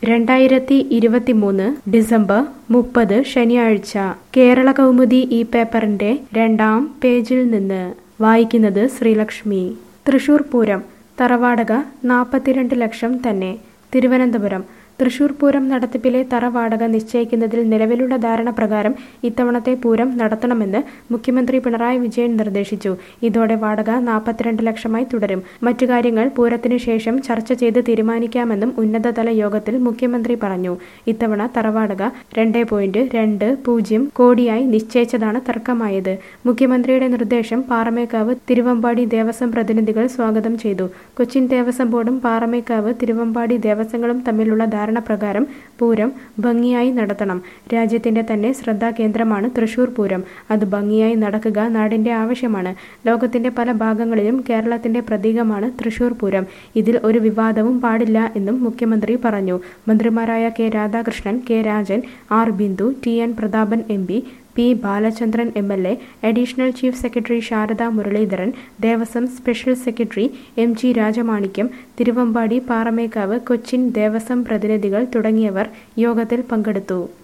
രണ്ടായിരത്തി ഇരുപത്തിമൂന്ന് ഡിസംബർ മുപ്പത് ശനിയാഴ്ച കേരള കൗമുദി ഈ പേപ്പറിന്റെ രണ്ടാം പേജിൽ നിന്ന് വായിക്കുന്നത് ശ്രീലക്ഷ്മി തൃശൂർ പൂരം തറവാടക നാൽപ്പത്തിരണ്ട് ലക്ഷം തന്നെ തിരുവനന്തപുരം തൃശൂർ പൂരം നടത്തിപ്പിലെ തറവാടക നിശ്ചയിക്കുന്നതിൽ നിലവിലുള്ള ധാരണ പ്രകാരം ഇത്തവണത്തെ പൂരം നടത്തണമെന്ന് മുഖ്യമന്ത്രി പിണറായി വിജയൻ നിർദ്ദേശിച്ചു ഇതോടെ വാടക നാൽപ്പത്തിരണ്ട് ലക്ഷമായി തുടരും മറ്റു കാര്യങ്ങൾ പൂരത്തിനു ശേഷം ചർച്ച ചെയ്ത് തീരുമാനിക്കാമെന്നും ഉന്നതതല യോഗത്തിൽ മുഖ്യമന്ത്രി പറഞ്ഞു ഇത്തവണ തറവാടക രണ്ട് പോയിന്റ് രണ്ട് പൂജ്യം കോടിയായി നിശ്ചയിച്ചതാണ് തർക്കമായത് മുഖ്യമന്ത്രിയുടെ നിർദ്ദേശം പാറമേക്കാവ് തിരുവമ്പാടി ദേവസ്വം പ്രതിനിധികൾ സ്വാഗതം ചെയ്തു കൊച്ചിൻ ദേവസ്വം ബോർഡും പാറമേക്കാവ് തിരുവമ്പാടി ദേവസ്വങ്ങളും തമ്മിലുള്ള ധാരണ പ്രകാരം പൂരം ഭംഗിയായി നടത്തണം രാജ്യത്തിന്റെ തന്നെ ശ്രദ്ധാകേന്ദ്രമാണ് തൃശൂർ പൂരം അത് ഭംഗിയായി നടക്കുക നാടിന്റെ ആവശ്യമാണ് ലോകത്തിന്റെ പല ഭാഗങ്ങളിലും കേരളത്തിന്റെ പ്രതീകമാണ് തൃശൂർ പൂരം ഇതിൽ ഒരു വിവാദവും പാടില്ല എന്നും മുഖ്യമന്ത്രി പറഞ്ഞു മന്ത്രിമാരായ K Radhakrishnan K Rajan R Bindu T N Prathapan M P P Balachandran M L A additional chief secretary Sharada Muraleedharan Devaswom special secretary M G Rajamanickam Thiruvambadi Paramekkavu Cochin Devaswom പ്രതിനിധികൾ തുടങ്ങിയവർ യോഗത്തിൽ പങ്കെടുത്തു